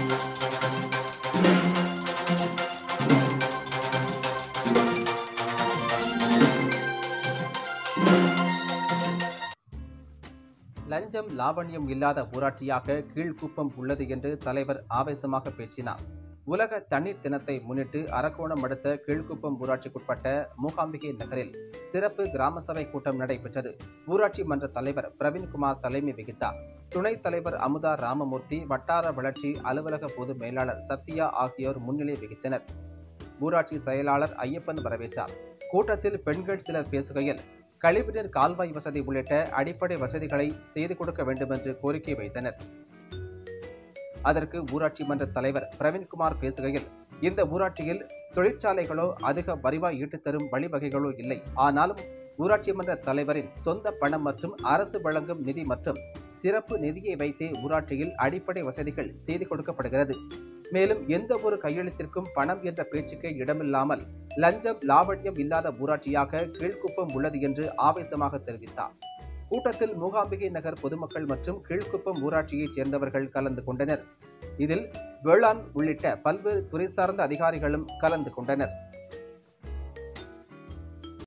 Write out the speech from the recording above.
லஞ்சம் லாவண்யம் இல்லாத ஊராட்சியாக கீழ்குப்பம் உள்ளது என்று தலைவர் ஆவேசமாக பேசினார் உலக தண்ணீர் தினத்தை முன்னிட்டு அரக்கோணம் அடுத்த கீழ்குப்பம் ஊராட்சிக்குட்பட்ட மூகாம்பிகை நகரில் சிறப்பு கிராம சபை கூட்டம் நடைபெற்றது ஊராட்சி மன்ற தலைவர் பிரவீன்குமார் தலைமை வகித்தார் துணைத் தலைவர் அமுதா ராமமூர்த்தி வட்டார வளர்ச்சி அலுவலக பொது மேலாளர் சத்யா ஆகியோர் முன்னிலை வகித்தனர் ஊராட்சி செயலாளர் ஐயப்பன் வரவேற்றார் கூட்டத்தில் பெண்கள் சிலர் பேசுகையில் கழிவுநீர் கால்வாய் வசதி உள்ளிட்ட அடிப்படை வசதிகளை செய்து கொடுக்க வேண்டும் என்று கோரிக்கை வைத்தனர் அதற்கு ஊராட்சி மன்ற தலைவர் பிரவீன்குமார் பேசுகையில் இந்த ஊராட்சியில் தொழிற்சாலைகளோ அதிக வருவாய் ஈட்டுத் தரும் வழிவகைகளோ இல்லை ஆனாலும் ஊராட்சி மன்ற தலைவரின் சொந்த பணம் மற்றும் அரசு வழங்கும் நிதி மற்றும் சிறப்பு நிதியை வைத்தே ஊராட்சியில் அடிப்படை வசதிகள் செய்து கொடுக்கப்படுகிறது மேலும் எந்த ஒரு கையெழுத்திற்கும் பணம் என்ற பேச்சுக்கே இடமில்லாமல் லஞ்சம் லாவண்யம் இல்லாத ஊராட்சியாக கீழ்க்குப்பம் உள்ளது என்று ஆவேசமாக தெரிவித்தார் கூட்டத்தில் மூகாம்பிகை நகர் பொதுமக்கள் மற்றும் கீழ்க்குப்பம் ஊராட்சியைச் சேர்ந்தவர்கள் கலந்து கொண்டனர் இதில் வேளாண் உள்ளிட்ட பல்வேறு துறை சார்ந்த அதிகாரிகளும் கலந்து கொண்டனர்